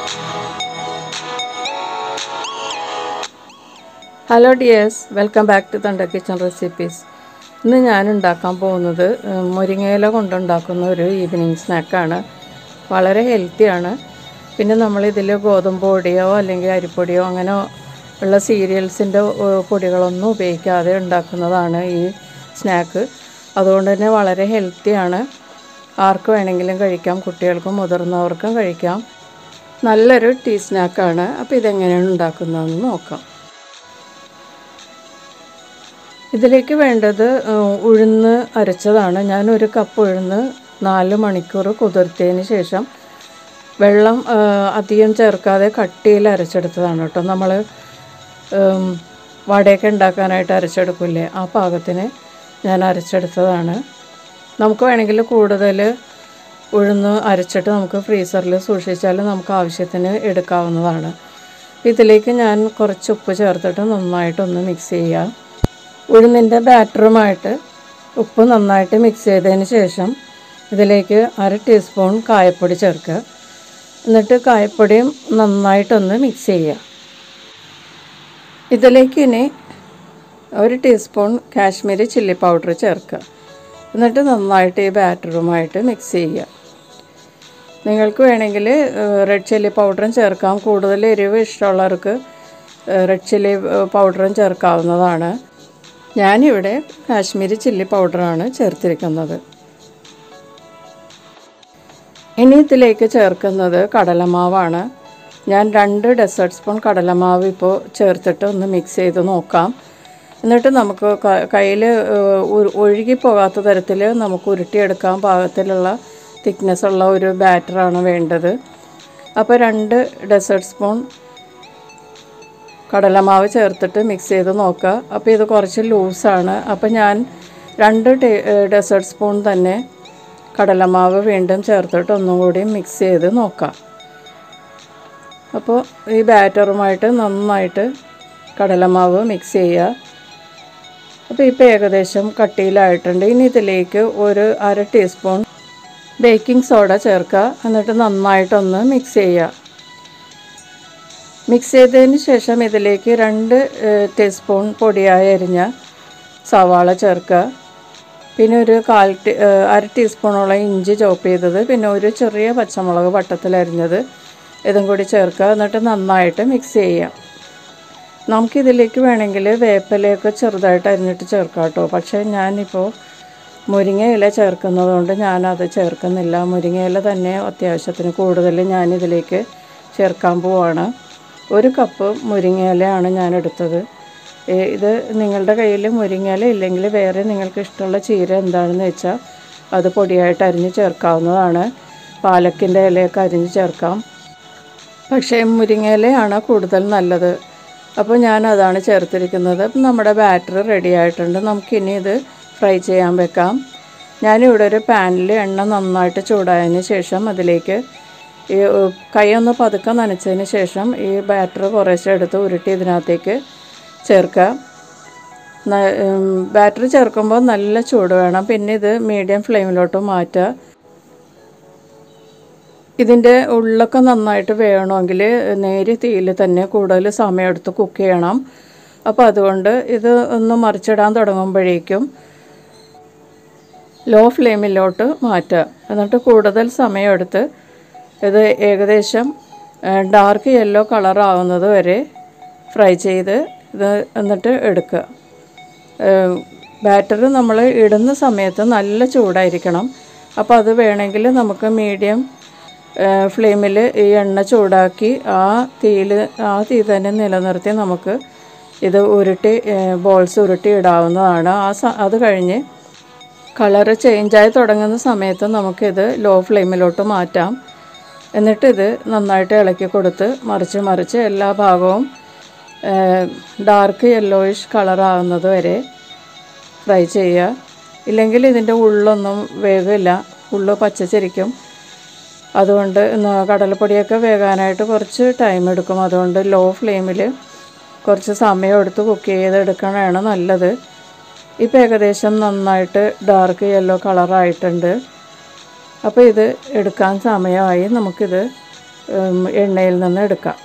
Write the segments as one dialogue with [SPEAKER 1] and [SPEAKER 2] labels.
[SPEAKER 1] hello dears welcome back to തണ്ട kitchen recipes ഇന്ന് ഞാൻ ഉണ്ടാക്കാൻ പോകുന്നത് ഉം, മുരിങ്ങയില കൊണ്ടുണ്ടാക്കുന്ന ഒരു ഈവനിങ് സ്നാക്കാണ് വളരെ ഹെൽത്തിയാണ് പിന്നെ നമ്മളിതിൽ ഗോതമ്പ് പൊടിയോ അല്ലെങ്കിൽ അരിപ്പൊടിയോ അങ്ങനെ ഉള്ള സീരിയൽസിൻ്റെ പൊടികളൊന്നും ഉപയോഗിക്കാതെ ഉണ്ടാക്കുന്നതാണ് ഈ സ്നാക്ക് അതുകൊണ്ട് തന്നെ വളരെ ഹെൽത്തിയാണ് ആർക്ക് വേണമെങ്കിലും കഴിക്കാം കുട്ടികൾക്കും മുതിർന്നവർക്കും കഴിക്കാം നല്ലൊരു ടീ സ്നാക്കാണ് അപ്പോൾ ഇതെങ്ങനെയാണ് ഉണ്ടാക്കുന്നതെന്ന് നോക്കാം ഇതിലേക്ക് വേണ്ടത് ഉം, ഉഴുന്ന് അരച്ചതാണ് ഞാൻ ഒരു കപ്പ് ഉഴുന്ന് നാല് മണിക്കൂർ കുതിർത്തതിന് ശേഷം വെള്ളം ആ, അധികം ചേർക്കാതെ കട്ടിയിൽ അരച്ചെടുത്തതാണ് കേട്ടോ നമ്മൾ വടയൊക്കെ ഉണ്ടാക്കാനായിട്ട് അരച്ചെടുക്കില്ലേ ആ പാകത്തിന് ഞാൻ അരച്ചെടുത്തതാണ് നമുക്ക് വേണമെങ്കിൽ കൂടുതൽ ഉഴുന്ന് അരച്ചിട്ട് നമുക്ക് ഫ്രീസറിൽ സൂക്ഷിച്ചാൽ നമുക്ക് ആവശ്യത്തിന് എടുക്കാവുന്നതാണ് ഇതിലേക്ക് ഞാൻ കുറച്ച് ഉപ്പ് ചേർത്തിട്ട് നന്നായിട്ടൊന്ന് മിക്സ് ചെയ്യാം ഉഴുന്നിൻ്റെ ബാറ്ററുമായിട്ട് ഉപ്പ് നന്നായിട്ട് മിക്സ് ചെയ്തതിന് ശേഷം ഇതിലേക്ക് അര ടീസ്പൂൺ കായപ്പൊടി ചേർക്കുക എന്നിട്ട് കായപ്പൊടിയും നന്നായിട്ടൊന്ന് മിക്സ് ചെയ്യുക ഇതിലേക്ക് ഇനി ഒരു ടീസ്പൂൺ കാശ്മീരി ചില്ലി പൗഡർ ചേർക്കുക എന്നിട്ട് നന്നായിട്ട് ഈ ബാറ്ററുമായിട്ട് മിക്സ് ചെയ്യുക നിങ്ങൾക്ക് വേണമെങ്കിൽ റെഡ് ചില്ലി പൗഡറും ചേർക്കാം കൂടുതൽ എരിവ് ഇഷ്ടമുള്ളവർക്ക് റെഡ് ചില്ലി പൗഡറും ചേർക്കാവുന്നതാണ് ഞാനിവിടെ കാശ്മീരി ചില്ലി പൗഡറാണ് ചേർത്തിരിക്കുന്നത് ഇനി ഇതിലേക്ക് ചേർക്കുന്നത് കടലമാവാണ് ഞാൻ രണ്ട് ഡെസേർട്ട് സ്പൂൺ കടലമാവ് ഇപ്പോൾ ചേർത്തിട്ട് ഒന്ന് മിക്സ് ചെയ്ത് നോക്കാം എന്നിട്ട് നമുക്ക് കയ്യിൽ ഒഴുകി പോകാത്ത തരത്തിൽ നമുക്ക് ഉരുട്ടിയെടുക്കാൻ പാകത്തിലുള്ള തിക്നെസ് ഉള്ള ഒരു ബാറ്ററാണ് വേണ്ടത് അപ്പോൾ രണ്ട് ഡെസേർട്ട് സ്പൂൺ കടലമാവ് ചേർത്തിട്ട് മിക്സ് ചെയ്ത് നോക്കുക അപ്പോൾ ഇത് കുറച്ച് ലൂസാണ് അപ്പോൾ ഞാൻ രണ്ട് ടേ ഡെസേർട്ട് സ്പൂൺ തന്നെ കടലമാവ് വീണ്ടും ചേർത്തിട്ട് ഒന്നും കൂടി മിക്സ് ചെയ്ത് നോക്കാം അപ്പോൾ ഈ ബാറ്ററുമായിട്ട് നന്നായിട്ട് കടലമാവ് മിക്സ് ചെയ്യുക അപ്പോൾ ഇപ്പോൾ ഏകദേശം കട്ടിയിലായിട്ടുണ്ട് ഇനി ഇതിലേക്ക് ഒരു അര ടീസ്പൂൺ ബേക്കിംഗ് സോഡ ചേർക്കുക എന്നിട്ട് നന്നായിട്ടൊന്ന് മിക്സ് ചെയ്യുക മിക്സ് ചെയ്തതിന് ശേഷം ഇതിലേക്ക് രണ്ട് ടീസ്പൂൺ പൊടിയായി അരിഞ്ഞ സവാള ചേർക്കുക പിന്നെ ഒരു കാൽ ടീ അര ടീസ്പൂണോളം ഇഞ്ചി ചോപ്പ് ചെയ്തത് പിന്നെ ഒരു ചെറിയ പച്ചമുളക് വട്ടത്തിൽ അരിഞ്ഞത് ഇതും കൂടി ചേർക്കുക എന്നിട്ട് നന്നായിട്ട് മിക്സ് ചെയ്യുക നമുക്കിതിലേക്ക് വേണമെങ്കിൽ വേപ്പിലയൊക്കെ ചെറുതായിട്ട് അരിഞ്ഞിട്ട് ചേർക്കാം കേട്ടോ പക്ഷേ ഞാനിപ്പോൾ മുരിങ്ങയില ചേർക്കുന്നത് കൊണ്ട് ഞാനത് ചേർക്കുന്നില്ല മുരിങ്ങയില തന്നെ അത്യാവശ്യത്തിന് കൂടുതൽ ഞാനിതിലേക്ക് ചേർക്കാൻ പോവാണ് ഒരു കപ്പ് മുരിങ്ങയിലയാണ് ഞാൻ എടുത്തത് ഏ- ഇത് നിങ്ങളുടെ കയ്യിൽ മുരിങ്ങയില ഇല്ലെങ്കിൽ വേറെ നിങ്ങൾക്ക് ഇഷ്ടമുള്ള ചീര എന്താണെന്ന് വെച്ചാൽ അത് പൊടിയായിട്ട് അരിഞ്ഞ് ചേർക്കാവുന്നതാണ് പാലക്കിൻ്റെ ഇലയൊക്കെ അരിഞ്ഞ് ചേർക്കാം പക്ഷേ മുരിങ്ങയിലയാണ് കൂടുതൽ നല്ലത് അപ്പോൾ ഞാൻ അതാണ് ചേർത്തിരിക്കുന്നത് അപ്പം നമ്മുടെ ബാറ്റർ റെഡി ആയിട്ടുണ്ട് നമുക്കിനി ഇത് ഫ്രൈ ചെയ്യാൻ വെക്കാം ഞാനിവിടെ ഒരു പാനിൽ എണ്ണ നന്നായിട്ട് ചൂടായതിന് ശേഷം അതിലേക്ക് ഈ ഉ, കൈ ഒന്ന് പതുക്കെ നനച്ചതിന് ശേഷം ഈ ബാറ്റർ കുറേശ്ശെ എടുത്ത് ഉരുട്ടി ഇതിനകത്തേക്ക് ചേർക്കുക ബാറ്റർ ചേർക്കുമ്പോൾ നല്ല ചൂട് വേണം പിന്നെ ഇത് മീഡിയം ഫ്ലെയിമിലോട്ട് മാറ്റുക ഇതിൻ്റെ ഉള്ളൊക്കെ നന്നായിട്ട് വേണമെങ്കിൽ നേരിയ തീയിൽ തന്നെ കൂടുതൽ സമയമെടുത്ത് കുക്ക് ചെയ്യണം അപ്പോൾ അതുകൊണ്ട് ഇത് ഒന്ന് മറിച്ചിടാൻ തുടങ്ങുമ്പോഴേക്കും ലോ ഫ്ലെയിമിലോട്ട് മാറ്റുക എന്നിട്ട് കൂടുതൽ സമയമെടുത്ത് ഇത് ഏകദേശം ഡാർക്ക് യെല്ലോ കളറാവുന്നത് വരെ ഫ്രൈ ചെയ്ത് ഇത് എന്നിട്ട് എടുക്കുക ബാറ്റർ നമ്മൾ ഇടുന്ന സമയത്ത് നല്ല ചൂടായിരിക്കണം അപ്പോൾ അത് വേണമെങ്കിൽ നമുക്ക് മീഡിയം ഫ്ലെയിമിൽ ഈ എണ്ണ ചൂടാക്കി ആ തീയിൽ ആ തീ തന്നെ നിലനിർത്തി നമുക്ക് ഇത് ഉരുട്ടി ബോൾസ് ഉരുട്ടി ഇടാവുന്നതാണ് ആ സ അത് കഴിഞ്ഞ് കളറ് ചേഞ്ചായി തുടങ്ങുന്ന സമയത്ത് നമുക്കിത് ലോ ഫ്ലെയിമിലോട്ട് മാറ്റാം എന്നിട്ട് ഇത് നന്നായിട്ട് ഇളക്കി കൊടുത്ത് മറിച്ച് മറിച്ച് എല്ലാ ഭാഗവും ഡാർക്ക് യെല്ലോയിഷ് കളറാകുന്നത് വരെ ഫ്രൈ ചെയ്യുക ഇല്ലെങ്കിൽ ഇതിൻ്റെ ഉള്ളൊന്നും വേഗമില്ല ഉള്ള് പച്ചച്ചിരിക്കും അതുകൊണ്ട് ന- കടലപ്പൊടിയൊക്കെ വേകാനായിട്ട് കുറച്ച് ടൈം എടുക്കും അതുകൊണ്ട് ലോ ഫ്ലെയിമിൽ കുറച്ച് സമയം എടുത്ത് കുക്ക് ചെയ്തെടുക്കണതാണ് നല്ലത് ഇപ്പോൾ ഏകദേശം നന്നായിട്ട് ഡാർക്ക് യെല്ലോ കളറായിട്ടുണ്ട് അപ്പോൾ ഇത് എടുക്കാൻ സമയമായി നമുക്കിത് ഉം, എണ്ണയിൽ നിന്ന് എടുക്കാം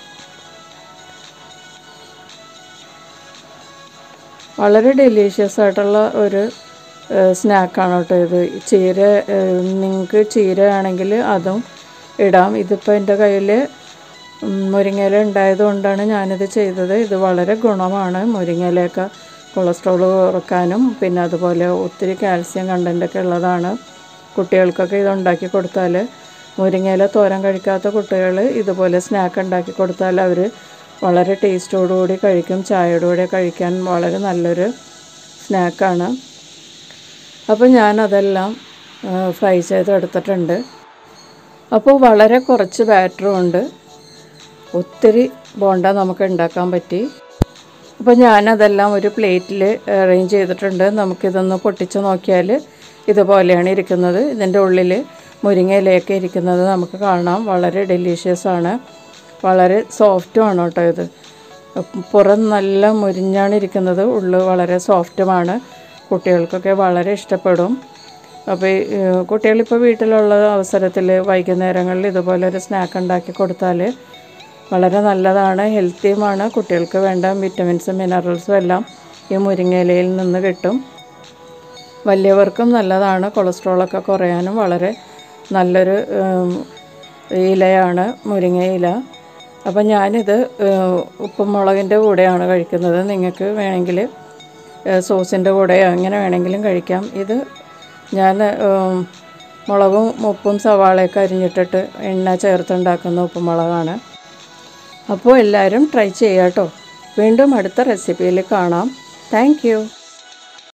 [SPEAKER 1] വളരെ ഡെലീഷ്യസ് ആയിട്ടുള്ള ഒരു സ്നാക്കാണ് കേട്ടോ ഇത് ചീര നിങ്ങൾക്ക് ചീര ആണെങ്കിൽ അതും ഇടാം ഇതിപ്പോൾ എൻ്റെ കയ്യിൽ മുരിങ്ങയില ഉണ്ടായത് കൊണ്ടാണ് ഞാനിത് ചെയ്തത് ഇത് വളരെ ഗുണമാണ് മുരിങ്ങയിലയൊക്കെ കൊളസ്ട്രോൾ കുറക്കാനും പിന്നെ അതുപോലെ ഒത്തിരി കാൽസ്യം കണ്ടൻ്റൊക്കെ ഉള്ളതാണ് കുട്ടികൾക്കൊക്കെ ഇത് ഉണ്ടാക്കി കൊടുത്താൽ മുരിങ്ങയില തോരൻ കഴിക്കാത്ത കുട്ടികൾ ഇതുപോലെ സ്നാക്ക് ഉണ്ടാക്കി കൊടുത്താൽ അവർ വളരെ ടേസ്റ്റോടുകൂടി കഴിക്കും ചായയുടെ കൂടെ കഴിക്കാൻ വളരെ നല്ലൊരു സ്നാക്കാണ് അപ്പോൾ ഞാനതെല്ലാം ഫ്രൈ ചെയ്തെടുത്തിട്ടുണ്ട് അപ്പോൾ വളരെ കുറച്ച് ബാറ്ററും ഉണ്ട് ഒത്തിരി ബോണ്ട നമുക്ക് ഉണ്ടാക്കാൻ പറ്റി അപ്പോൾ ഞാനതെല്ലാം ഒരു പ്ലേറ്റിൽ അറേഞ്ച് ചെയ്തിട്ടുണ്ട് നമുക്കിതൊന്ന് പൊട്ടിച്ച് നോക്കിയാൽ ഇതുപോലെയാണ് ഇരിക്കുന്നത് ഇതിൻ്റെ ഉള്ളിൽ മുരിങ്ങയിലയൊക്കെ ഇരിക്കുന്നത് നമുക്ക് കാണാം വളരെ ഡെലീഷ്യസ് ആണ് വളരെ സോഫ്റ്റുമാണ് കേട്ടോ ഇത് പുറം നല്ല മുരിഞ്ഞാണ് ഇരിക്കുന്നത് ഉള്ളു വളരെ സോഫ്റ്റുമാണ് കുട്ടികൾക്കൊക്കെ വളരെ ഇഷ്ടപ്പെടും അപ്പോൾ ഈ, ഏഹ്, കുട്ടികളിപ്പോൾ വീട്ടിലുള്ള അവസരത്തിൽ വൈകുന്നേരങ്ങളിൽ ഇതുപോലെ ഒരു സ്നാക്ക് ഉണ്ടാക്കി കൊടുത്താൽ വളരെ നല്ലതാണ് ഹെൽത്തിയുമാണ് കുട്ടികൾക്ക് വേണ്ട വിറ്റമിൻസും മിനറൽസും എല്ലാം ഈ മുരിങ്ങയിലയിൽ നിന്ന് കിട്ടും വലിയവർക്കും നല്ലതാണ് കൊളസ്ട്രോളൊക്കെ കുറയാനും വളരെ നല്ലൊരു ഉം, ഇലയാണ് മുരിങ്ങയില അപ്പം ഞാനിത് ഏഹ്, ഉപ്പും മുളകിൻ്റെ കൂടെയാണ് കഴിക്കുന്നത് നിങ്ങൾക്ക് വേണമെങ്കിൽ ഏഹ്, സോസിൻ്റെ കൂടെയോ എങ്ങനെ വേണമെങ്കിലും കഴിക്കാം ഇത് ഞാൻ ഉം, മുളകും ഉപ്പും സവാളയൊക്കെ അരിഞ്ഞിട്ടിട്ട് എണ്ണ ചേർത്തുണ്ടാക്കുന്ന ഉപ്പുമുളകാണ് അപ്പോൾ എല്ലാവരും ട്രൈ ചെയ്യാം കേട്ടോ വീണ്ടും അടുത്ത റെസിപ്പിയിൽ കാണാം താങ്ക്